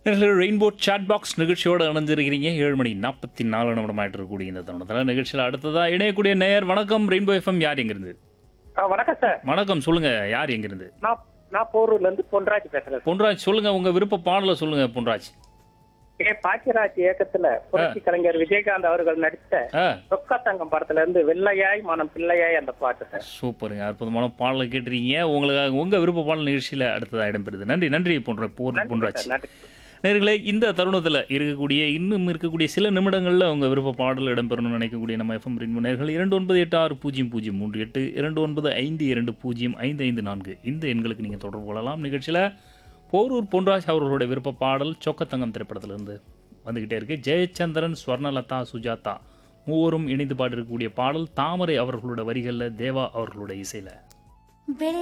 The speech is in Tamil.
ரெயின்போ சாட் பாக்ஸ் நிகழ்ச்சியோடு இணைஞ்சிருக்கிறீங்க ஏழு மணி நாற்பத்தி நாலு நிமிடம் ஆயிட்டு இருக்கக்கூடிய இந்த தருணத்தில் நிகழ்ச்சியில் அடுத்ததா இணையக்கூடிய நேயர் வணக்கம் ரெயின்போ எஃப்எம் யார் எங்கிருந்து ஆ, வணக்கம் சார் வணக்கம் சொல்லுங்க யார் எங்கிருந்து நான் நான் போரூர்ல இருந்து பொன்ராஜ் பேசுறேன் சார். பொன்ராஜ் சொல்லுங்க உங்க விருப்ப பாடலை சொல்லுங்க பொன்ராஜ் ஏ பாக்கியராஜ் இயக்கத்துல புரட்சி கலைஞர் விஜயகாந்த் அவர்கள் நடித்த ஆ சொக்கா தங்கம் படத்துல இருந்து வெள்ளையாய் மனம் பிள்ளையாய் அந்த பாட்டு சார் சூப்பருங்க அற்புதமான பாடலை கேட்டிருக்கீங்க உங்களுக்காக உங்க விருப்ப பாடல் நிகழ்ச்சியில் அடுத்ததாக இடம்பெறுது நன்றி நன்றி போன்ற போர் பொன்ராஜ் சார், நன்றி நேர்களே இந்த தருணத்தில் இருக்கக்கூடிய இன்னும் இருக்கக்கூடிய சில நிமிடங்களில் உங்கள் விருப்ப பாடல் இடம்பெறணும்னு நினைக்கக்கூடிய நம்ம எஃப்எம் ரின் நேர்கள் இரண்டு ஒன்பது எட்டு ஆறு பூஜ்ஜியம் பூஜ்ஜியம் மூன்று எட்டு இரண்டு ஒன்பது ஐந்து இரண்டு பூஜ்ஜியம் ஐந்து ஐந்து நான்கு இந்த எண்களுக்கு நீங்கள் தொடர்பு கொள்ளலாம் நிகழ்ச்சியில் போரூர் பொன்ராஜ் அவர்களுடைய விருப்ப பாடல் சொக்கத்தங்கம் திரைப்படத்திலிருந்து வந்துக்கிட்டே இருக்கு ஜெயச்சந்திரன் ஸ்வர்ணலதா சுஜாதா மூவரும் இணைந்து பாடிருக்கக்கூடிய பாடல் தாமரை அவர்களுடைய வரிகளில் தேவா அவர்களுடைய இசையில் வெள்ளை